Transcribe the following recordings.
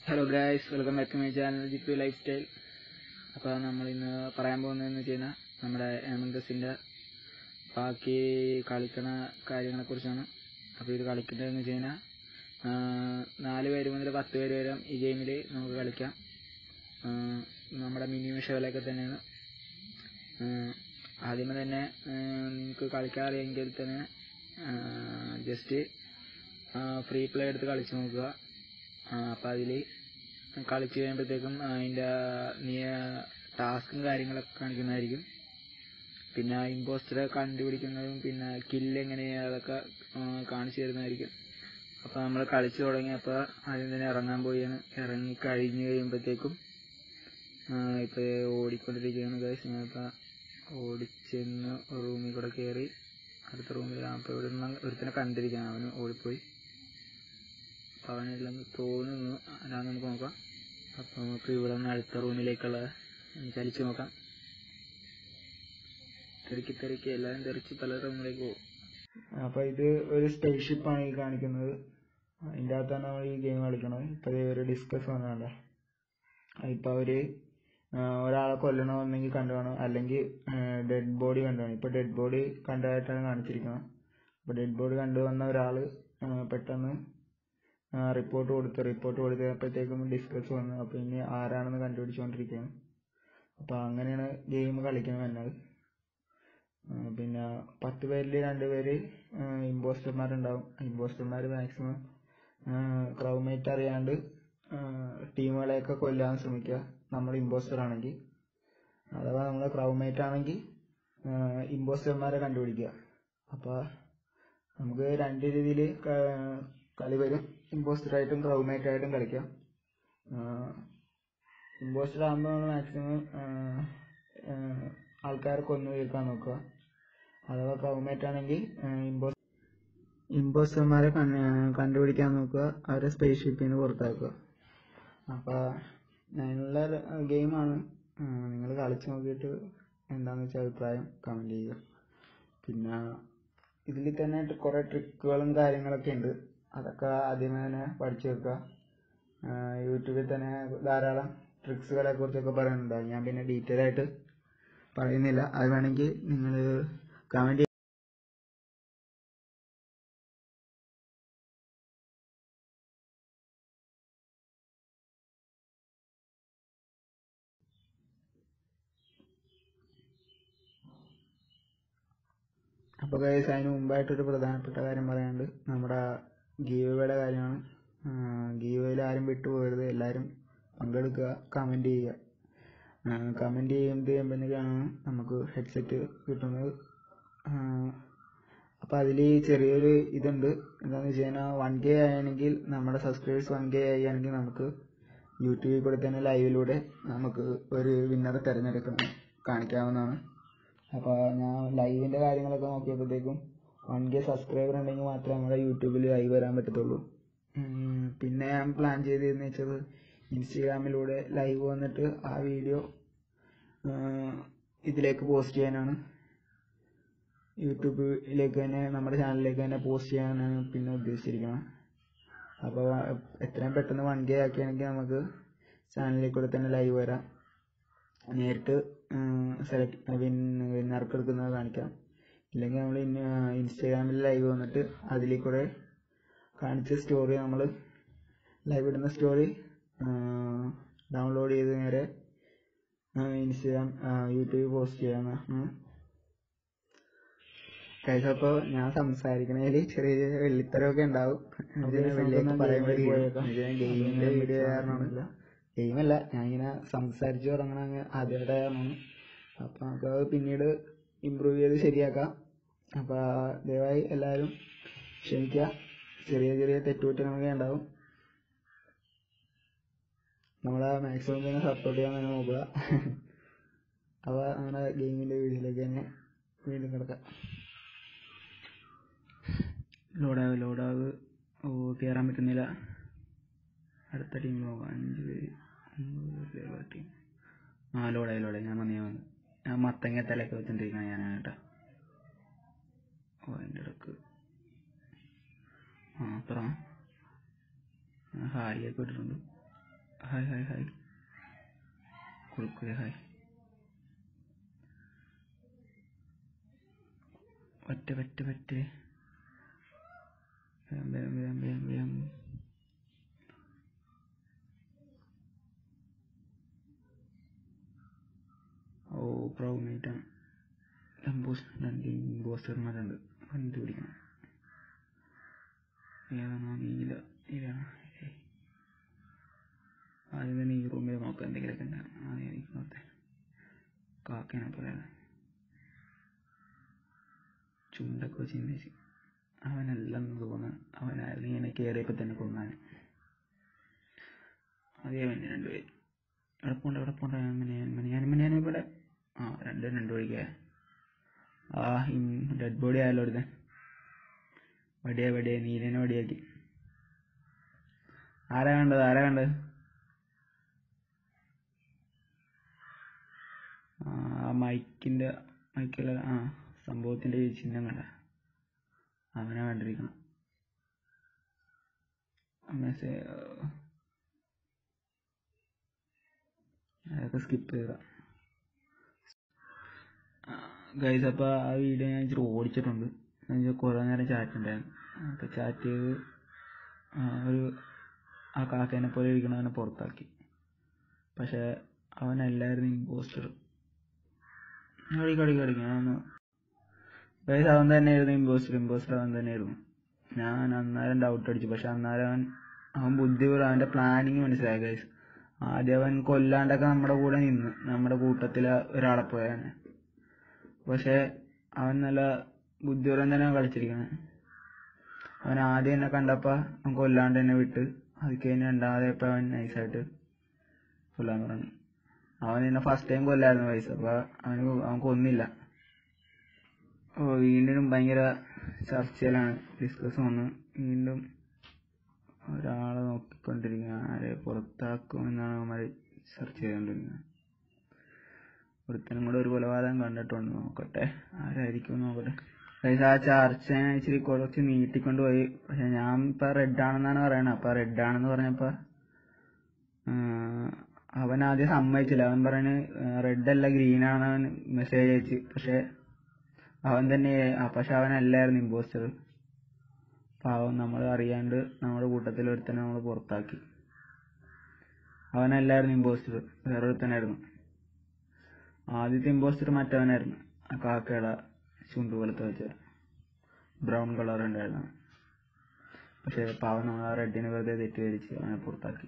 Hello guys welcome back to my channel G P lifestyle അപ്പോൾ നമ്മൾ ഇന്ന് പറയാൻ പോകുന്നതെന്ന് വെച്ച് കഴിഞ്ഞാൽ നമ്മുടെ എമന്തസിൻ്റെ ബാക്കി കളിക്കണ കാര്യങ്ങളെക്കുറിച്ചാണ് അപ്പോൾ ഇത് കളിക്കേണ്ടതെന്ന് വെച്ച് കഴിഞ്ഞാൽ നാല് പേര് മുതൽ പത്ത് പേര് വരെ ഈ ഗെയിമിൽ നമുക്ക് കളിക്കാം ആ, നമ്മുടെ മിനിമം ഷോയിലൊക്കെ തന്നെയാണ് ആ, ആദ്യമേ തന്നെ നിങ്ങൾക്ക് കളിക്കാൻ അറിയാമെങ്കിൽ തന്നെ ജസ്റ്റ് ഫ്രീ പ്ലേ എടുത്ത് കളിച്ച് നോക്കുക അപ്പം അതിൽ കളിച്ച് കഴിയുമ്പോഴത്തേക്കും അതിൻ്റെ ടാസ്കും കാര്യങ്ങളൊക്കെ കാണിക്കുന്നതായിരിക്കും പിന്നെ ഇമ്പോസ്റ്ററെ കണ്ടുപിടിക്കുന്നതും പിന്നെ കില്ല് എങ്ങനെയാണ് അതൊക്കെ ആ, കാണിച്ചു തരുന്നതായിരിക്കും അപ്പോൾ നമ്മൾ കളിച്ചു തുടങ്ങിയപ്പോൾ ആദ്യം തന്നെ ഇറങ്ങാൻ പോയാണ് ഇറങ്ങി കഴിഞ്ഞ് കഴിയുമ്പോഴത്തേക്കും ഇപ്പോൾ ഓടിക്കൊണ്ടിരിക്കുകയാണ് ഗൈസ് ഞാനിപ്പോൾ ഓടിച്ചെന്ന് റൂമിൽ കൂടെ കയറി അടുത്ത റൂമിൽ അപ്പോൾ ഇവിടെ നിന്ന് ഒരുത്തനെ കണ്ടിരിക്കുകയാണ് അവന് ഓടിപ്പോയി അപ്പോൾ അവനെല്ലാം തോന്നുന്നു അല്ലാതെ നമുക്ക് നോക്കാം അപ്പോൾ നമുക്ക് ഇവിടെ നിന്ന് അടുത്ത റൂമിലേക്കുള്ള ചലിച്ച് നോക്കാം തെറിക്ക് തെറിക്ക് എല്ലാവരും തെറിച്ച് പല റൂമിലേക്ക് പോകും അപ്പോൾ ഇത് ഒരു സ്പേസ് ഷിപ്പാണ് ഈ കാണിക്കുന്നത് അതിൻ്റെ അകത്താണ് നമ്മൾ ഈ ഗെയിം കളിക്കണത് ഇപ്പോൾ ഒരു ഡിസ്കസ് വന്നതല്ലേ ഇപ്പോൾ അവർ ഒരാളെ കൊല്ലണമെന്നെങ്കിൽ കണ്ടു കാണും അല്ലെങ്കിൽ ഡെഡ് ബോഡി കണ്ടു കാണും ഇപ്പോൾ ഡെഡ് ബോഡി കണ്ടതായിട്ടാണ് കാണിച്ചിരിക്കുന്നത് അപ്പോൾ ഡെഡ് ബോഡി കണ്ടു വന്ന ഒരാൾ പെട്ടെന്ന് റിപ്പോർട്ട് കൊടുത്തു റിപ്പോർട്ട് കൊടുത്തപ്പോഴത്തേക്കും ഡിസ്കസ് വന്നു അപ്പോൾ ഇനി ആരാണെന്ന് കണ്ടുപിടിച്ചുകൊണ്ടിരിക്കുകയാണ് അപ്പോൾ അങ്ങനെയാണ് ഗെയിം കളിക്കുന്നത് എന്നത് ആ, പിന്നെ പത്ത് പേരിൽ രണ്ട് പേര് ഇമ്പോസ്റ്റർമാരുണ്ടാവും ഇമ്പോസ്റ്റർമാർ മാക്സിമം ക്രൗമേറ്റ് അറിയാണ്ട് ടീമുകളെയൊക്കെ കൊല്ലാൻ ശ്രമിക്കുക നമ്മൾ ഇമ്പോസ്റ്റർ ആണെങ്കിൽ അഥവാ നമ്മൾ ക്രൗമേറ്റ് ആണെങ്കിൽ ഇമ്പോസ്റ്റർമാരെ കണ്ടുപിടിക്കുക അപ്പോൾ നമുക്ക് രണ്ട് രീതിയിൽ കളി വരും ഇമ്പോസ്റ്റർ ആയിട്ടും ക്രൗമേറ്റ് ആയിട്ടും കളിക്കാം ഇമ്പോസ്റ്റർ ആകുമ്പോൾ നമ്മൾ മാക്സിമം ആൾക്കാരെ കൊന്നു തീർക്കാൻ നോക്കുക അഥവാ ക്രൗമേറ്റ് ആണെങ്കിൽ ഇമ്പോസ് ഇമ്പോസ്റ്റർമാരെ കണ്ടുപിടിക്കാൻ നോക്കുക അവരെ സ്പേസ് ഷിപ്പിൽ നിന്ന് പുറത്താക്കുക അപ്പോൾ അതിനുള്ള ഗെയിമാണ് നിങ്ങൾ കളിച്ച് നോക്കിയിട്ട് എന്താണെന്ന് വെച്ചാൽ അഭിപ്രായം കമൻറ്റ് ചെയ്യുക പിന്നെ ഇതിൽ തന്നെ കുറേ ട്രിക്കുകളും കാര്യങ്ങളൊക്കെ ഉണ്ട് അതൊക്കെ ആദ്യമേ തന്നെ പഠിച്ചു വെക്കുക യൂട്യൂബിൽ തന്നെ ധാരാളം ട്രിക്സുകളെ കുറിച്ചൊക്കെ പറയുന്നുണ്ട് അത് ഞാൻ പിന്നെ ഡീറ്റെയിൽ ആയിട്ട് പറയുന്നില്ല അത് വേണമെങ്കിൽ നിങ്ങൾ കമൻറ്റ് അപ്പോൾ ഗൈസ് അതിന് മുമ്പായിട്ടൊരു പ്രധാനപ്പെട്ട കാര്യം പറയാനുണ്ട് നമ്മുടെ ഗീവയുടെ കാര്യമാണ് ഗീവയിൽ ആരും വിട്ടുപോകരുത് എല്ലാവരും പങ്കെടുക്കുക കമൻറ്റ് ചെയ്യുക കമൻറ്റ് ചെയ്യുന്നത് ചെയ്യുമ്പോഴേക്കാണ് നമുക്ക് ഹെഡ്സെറ്റ് കിട്ടുന്നത് അപ്പോൾ അതിൽ ചെറിയൊരു ഇതുണ്ട് എന്താണെന്ന് വെച്ച് കഴിഞ്ഞാൽ വൺ കെ ആണെങ്കിൽ നമ്മുടെ സബ്സ്ക്രൈബേഴ്സ് വൺ കെ ആണെങ്കിൽ നമുക്ക് യൂട്യൂബിൽ കൂടെ തന്നെ ലൈവിലൂടെ നമുക്ക് ഒരു വിന്നറെ തിരഞ്ഞെടുക്കണം കാണിക്കാവുന്നതാണ് അപ്പോൾ ഞാൻ ലൈവിൻ്റെ കാര്യങ്ങളൊക്കെ നോക്കിയപ്പോഴത്തേക്കും വൺ കെ സബ്സ്ക്രൈബർ ഉണ്ടെങ്കിൽ മാത്രമേ നമ്മുടെ യൂട്യൂബിൽ ലൈവ് വരാൻ പറ്റത്തുള്ളൂ ഉം, പിന്നെ ഞാൻ പ്ലാൻ ചെയ്തിരുന്നു വെച്ചത് ഇൻസ്റ്റഗ്രാമിലൂടെ ലൈവ് വന്നിട്ട് ആ വീഡിയോ ഇതിലേക്ക് പോസ്റ്റ് ചെയ്യാനാണ് യൂട്യൂബിലേക്ക് തന്നെ നമ്മുടെ ചാനലിലേക്ക് തന്നെ പോസ്റ്റ് ചെയ്യാനാണ് പിന്നെ ഉദ്ദേശിച്ചിരിക്കുന്നത് അപ്പോൾ എത്രയും പെട്ടെന്ന് വൺ കെ ആക്കിയാണെങ്കിൽ നമുക്ക് ചാനലിൽ കൂടെ തന്നെ ലൈവ് വരാം നേരിട്ട് സെലക്ട് വിന്നർക്ക് എടുക്കുന്നത് കാണിക്കാം ഇല്ലെങ്കിൽ നമ്മൾ ഇൻസ്റ്റാഗ്രാമിൽ ലൈവ് വന്നിട്ട് അതിൽ കൂടെ കാണിച്ച സ്റ്റോറി നമ്മൾ ലൈവ് ഇടുന്ന സ്റ്റോറി ഡൗൺലോഡ് ചെയ്ത് നേരെ ഇൻസ്റ്റാഗ്രാം യൂട്യൂബിൽ പോസ്റ്റ് ചെയ്യാന്ന് കഴിച്ച അപ്പോൾ ഞാൻ സംസാരിക്കണതിൽ ചെറിയ ചെറിയ വെള്ളിത്തരമൊക്കെ ഉണ്ടാവും വെള്ളിയൊക്കെ പറയുമ്പോഴേക്കും ഗെയിമിന്റെ വീഡിയോ കാരണമാണില്ല ഗെയിമല്ല ഞാൻ ഇങ്ങനെ സംസാരിച്ചു തുടങ്ങണ ആദ്യമായിട്ട് കാരണമാണ് അപ്പം നമുക്ക് അത് പിന്നീട് ഇമ്പ്രൂവ് ചെയ്ത് ശരിയാക്കാം അപ്പോൾ ദയവായി എല്ലാവരും ക്ഷമിക്കുക ചെറിയ ചെറിയ തെറ്റുകുറ്റങ്ങളൊക്കെ ഉണ്ടാവും നമ്മളെ മാക്സിമം തന്നെ സപ്പോർട്ട് ചെയ്യാൻ തന്നെ നോക്കുക അപ്പോൾ നമ്മുടെ ഗെയിമിൻ്റെ വീഡിയോയിലേക്ക് തന്നെ വീണ്ടും കിടക്കാം ലോഡാവ് ലോഡാവ് ഓ കയറാൻ പറ്റുന്നില്ല അടുത്ത ടീം നോക്കാം അഞ്ച് പേര് ഒമ്പത് പേര് ടീം ആ ലോഡായി ലോഡായി ഞാൻ വന്നു ഞാൻ വന്നു ഞാൻ മത്തങ്ങ തലയൊക്കെ വെച്ചിട്ടിരിക്കണം ഞാൻ കേട്ടോ ഓ അതിൻ്റെ ഇടക്ക് ആ അത്ര ഹാരിയൊക്കെ ഇട്ടിട്ടുണ്ട് ഹായ് ഹായ് ഹായ് കുറുക്കുരെ ഹായ് പറ്റ പറ്റ പറ്റേ വേം വേം വേം വേം വേം ഓ പ്രൗ മീറ്റാണ് എംബോസ് രണ്ട് ഇമ്പോസ്റ്റർമാരുണ്ട് കണ്ടുപിടിക്കണം ഏതാണോ നീല നീലാണ് ഏയ്. ആദ്യം തന്നെ ഈ റൂമിൽ നോക്കാം എന്തെങ്കിലുമൊക്കെ ഉണ്ട് ആദ്യം എനിക്ക് നോക്കട്ടെ കാക്കേനെ പറയാം ചുണ്ടൊക്കെ വെച്ച് ചിന്തിച്ച് അവനല്ലെന്ന് തോന്നുന്നു അവനായിരുന്നു ഇങ്ങനെ കയറിയപ്പോൾ തന്നെ കൊന്നാൻ അതേ വേണ്ടി രണ്ടുപേര് എവിടെ പോണ്ട എവിടെ പോണ്ട അങ്ങനെ അങ്ങനെ ഞാൻ ഞാൻ ഇവിടെ ആ രണ്ട് രണ്ട് വഴിക്കേ ആ ഡെഡ് ബോഡി ആയാലോ ഒരുത്തൻ വടിയാ വടിയാ നീലനെ വടിയാക്കി ആരാ കണ്ടത് ആരാ കണ്ടത് ആ മൈക്കിന്റെ മൈക്കിലെ ആ സംഭവത്തിന്റെ ഈ ചിഹ്നം കണ്ട അവനെ കണ്ടിരിക്കണം മെസ്സേജ് അതൊക്കെ സ്കിപ്പ് ചെയ്ത ഗൈസ് അപ്പോൾ ആ വീഡിയോ ഞാൻ ഇച്ചിരി ഓടിച്ചിട്ടുണ്ട് എന്നുവെച്ചാൽ കുറേ നേരം ചാറ്റ് ഉണ്ടായിരുന്നു അപ്പോൾ ചാറ്റ് ചെയ്ത് ആ, ഒരു ആ കാക്കേനെ പോലെ ഇരിക്കണവനെ പുറത്താക്കി പക്ഷേ അവനല്ലായിരുന്നു ഇമ്പോസ്റ്റർ കളി കളി കളിക്കണം ഗൈസ് അവൻ തന്നെയായിരുന്നു ഇമ്പോസ്റ്റർ ഇമ്പോസ്റ്റർ അവൻ തന്നെയായിരുന്നു ഞാൻ അന്നേരം ഡൗട്ട് അടിച്ചു പക്ഷെ അന്നേരം അവൻ അവൻ ബുദ്ധിപൂർവ്വം അവൻ്റെ പ്ലാനിങ് മനസ്സിലായി ഗൈസ് ആദ്യം അവൻ കൊല്ലാണ്ടൊക്കെ നമ്മുടെ കൂടെ നിന്ന് നമ്മുടെ കൂട്ടത്തിൽ ഒരാളെ പോയാണ് പക്ഷെ അവൻ നല്ല ബുദ്ധിപൂർവ്വം തന്നെ കളിച്ചിരിക്കണേ അവൻ ആദ്യം എന്നെ കണ്ടപ്പോൾ അവൻ കൊല്ലാണ്ട് എന്നെ വിട്ട് അത് കഴിഞ്ഞ് രണ്ടാമതായപ്പോൾ അവൻ നൈസായിട്ട് കൊല്ലാൻ തുടങ്ങി അവൻ എന്നെ ഫസ്റ്റ് ടൈം കൊല്ലായിരുന്നു വയസ്സ് അപ്പോൾ അവന് അവൻ കൊന്നില്ല ഓ വീണ്ടും ഭയങ്കര ചർച്ചയിലാണ് ഡിസ്കസ് വന്ന് വീണ്ടും ഒരാളെ നോക്കിക്കൊണ്ടിരിക്കുക ആരെ പുറത്താക്കുമെന്നാണ് അവന്മാർ ചർച്ച ചെയ്തുകൊണ്ടിരിക്കുന്നത് ഒരുത്തനും കൂടെ ഒരു കൊലപാതകം കണ്ടിട്ടുണ്ട് നോക്കട്ടെ ആരായിരിക്കും എന്ന് നോക്കട്ടെ ഗൈസ് ആ ചർച്ച ഞാൻ ഇച്ചിരി കുറച്ച് നീട്ടിക്കൊണ്ട് പോയി പക്ഷെ ഞാൻ ഇപ്പൊ റെഡ് ആണെന്നാണ് പറയണത് അപ്പൊ റെഡ് ആണെന്ന് പറഞ്ഞപ്പോ ആ, അവൻ ആദ്യം സമ്മതിച്ചില്ല അവൻ പറയണ് റെഡ് അല്ല ഗ്രീൻ ആണെന്ന് അവൻ മെസ്സേജ് അയച്ച് പക്ഷെ അവൻ തന്നെ ആ, പക്ഷെ അവനല്ലായിരുന്നു ഇമ്പോസ്റ്റർ പാവം നമ്മൾ അറിയാണ്ട് നമ്മുടെ കൂട്ടത്തിൽ ഒരുത്തനെ നമ്മൾ പുറത്താക്കി അവനല്ലായിരുന്നു ഇമ്പോസ്റ്റർ വേറൊരുത്തനായിരുന്നു ആദ്യത്തെ ഇമ്പോസ്റ്റർ മറ്റവനായിരുന്നു ആ കാക്കയുടെ ചുണ്ടു പോലത്തെ വെച്ച ബ്രൗൺ കളർ ഉണ്ടായിരുന്നു പക്ഷെ പാവം നമ്മൾ ആ റെഡിനെ വെറുതെ തെറ്റിദ്ധരിച്ച് അവനെ പുറത്താക്കി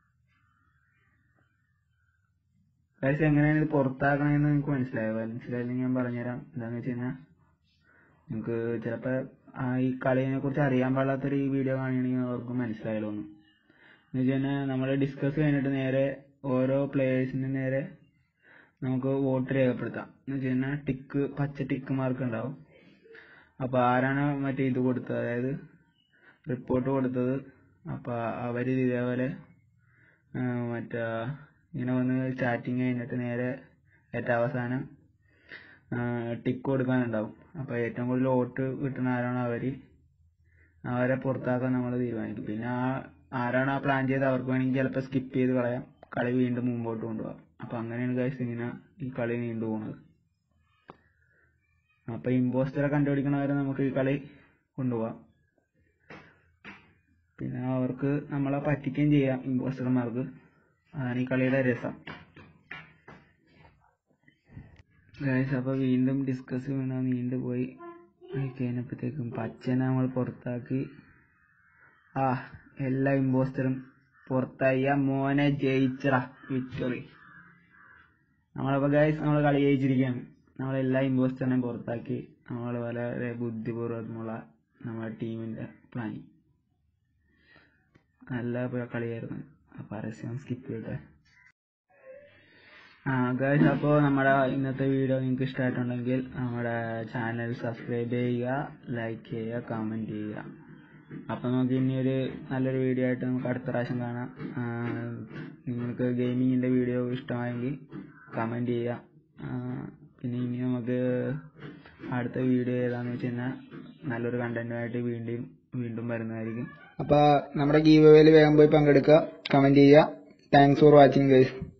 പക്ഷെ എങ്ങനെയാണ് ഇത് പുറത്താക്കണമെന്ന് നിങ്ങൾക്ക് മനസ്സിലായോ മനസ്സിലായില്ലെങ്കിൽ ഞാൻ പറഞ്ഞുതരാം എന്താന്ന് വെച്ച് കഴിഞ്ഞാൽ നിങ്ങൾക്ക് ചിലപ്പോൾ ആ ഈ കളിനെ കുറിച്ച് അറിയാൻ പാടാത്തൊരു ഈ വീഡിയോ കാണുകയാണെങ്കിൽ അവർക്ക് മനസ്സിലായല്ലോ എന്ന് വെച്ച് കഴിഞ്ഞാൽ നമ്മൾ ഡിസ്കസ് കഴിഞ്ഞിട്ട് നേരെ ഓരോ പ്ലേയേഴ്സിന് നേരെ നമുക്ക് വോട്ട് രേഖപ്പെടുത്താം എന്ന് വെച്ച് കഴിഞ്ഞാൽ ടിക്ക് പച്ച ടിക്ക് മാർക്ക് ഉണ്ടാവും അപ്പോൾ ആരാണ് മറ്റേ ഇത് കൊടുത്തത് അതായത് റിപ്പോർട്ട് കൊടുത്തത് അപ്പോൾ അവർ ഇതേപോലെ ആ, മറ്റേ ഇങ്ങനെ വന്ന് ചാറ്റിങ് കഴിഞ്ഞിട്ട് നേരെ ഏറ്റവും അവസാനം ടിക്ക് കൊടുക്കാനുണ്ടാവും അപ്പോൾ ഏറ്റവും കൂടുതൽ വോട്ട് കിട്ടുന്ന ആരാണോ അവർ അവരെ പുറത്താക്കാൻ നമ്മൾ തീരുമാനിക്കും പിന്നെ ആ ആരാണ് ആ പ്ലാൻ ചെയ്ത് അവർക്ക് വേണമെങ്കിൽ ചിലപ്പോൾ സ്കിപ്പ് ചെയ്ത് കളയാം കളി വീണ്ടും മുമ്പോട്ട് കൊണ്ടുപോകാം അപ്പോൾ അങ്ങനെയാണ് ഗൈസ് ഇങ്ങനെ ഈ കളി നീണ്ടു പോകുന്നത് അപ്പോൾ ഇമ്പോസ്റ്ററെ കണ്ടുപിടിക്കണവരെ നമുക്ക് ഈ കളി കൊണ്ടുപോകാം പിന്നെ അവർക്ക് നമ്മളെ പറ്റിക്കുകയും ചെയ്യാം ഇമ്പോസ്റ്റർമാർക്ക് അതാണ് ഈ കളിയുടെ രസം ഗൈസ് അപ്പോൾ വീണ്ടും ഡിസ്കസ് വീണ നീണ്ടുപോയി കഴിഞ്ഞപ്പോഴത്തേക്കും പച്ചനെ നമ്മൾ പുറത്താക്കി ആ എല്ലാ ഇമ്പോസ്റ്ററും പുറത്തായി ആ മോനെ ജയിച്ചടാ വിക്ടറി നമ്മളപ്പോൾ ഗൈസ് നമ്മൾ കളി ജയിച്ചിരിക്കുകയാണ് നമ്മളെല്ലാ ഇമ്പോസ്റ്ററിനെയും പുറത്താക്കി നമ്മൾ വളരെ ബുദ്ധിപൂർവ്വമുള്ള നമ്മുടെ ടീമിന്റെ പ്ലാനിങ് നല്ല പ- കളിയായിരുന്നു ആ പരസ്യം സ്കിപ്പ് ചെയ്യട്ടെ ആ ഗൈസ് അപ്പോൾ നമ്മുടെ ഇന്നത്തെ വീഡിയോ നിങ്ങൾക്ക് ഇഷ്ടമായിട്ടുണ്ടെങ്കിൽ നമ്മുടെ ചാനൽ സബ്സ്ക്രൈബ് ചെയ്യുക ലൈക്ക് ചെയ്യുക കമൻറ്റ് ചെയ്യുക അപ്പോൾ നമുക്ക് ഇനി ഒരു നല്ലൊരു വീഡിയോ ആയിട്ട് നമുക്ക് അടുത്ത പ്രാവശ്യം കാണാം ആ, നിങ്ങൾക്ക് ഗെയിമിങ്ങിൻ്റെ വീഡിയോ ഇഷ്ടമായെങ്കിൽ കമൻറ്റ് ചെയ്യുക ആ, പിന്നെ ഇനി നമുക്ക് അടുത്ത വീഡിയോ ഏതാന്ന് വെച്ച് കഴിഞ്ഞാൽ നല്ലൊരു കണ്ടന്റുമായിട്ട് വീണ്ടും വീണ്ടും വരുന്നതായിരിക്കും അപ്പോൾ നമ്മുടെ ഗീവ് വേയിൽ വേഗം പോയി പങ്കെടുക്കുക കമൻറ്റ് ചെയ്യുക താങ്ക്സ് ഫോർ വാച്ചിങ് ഗൈസ്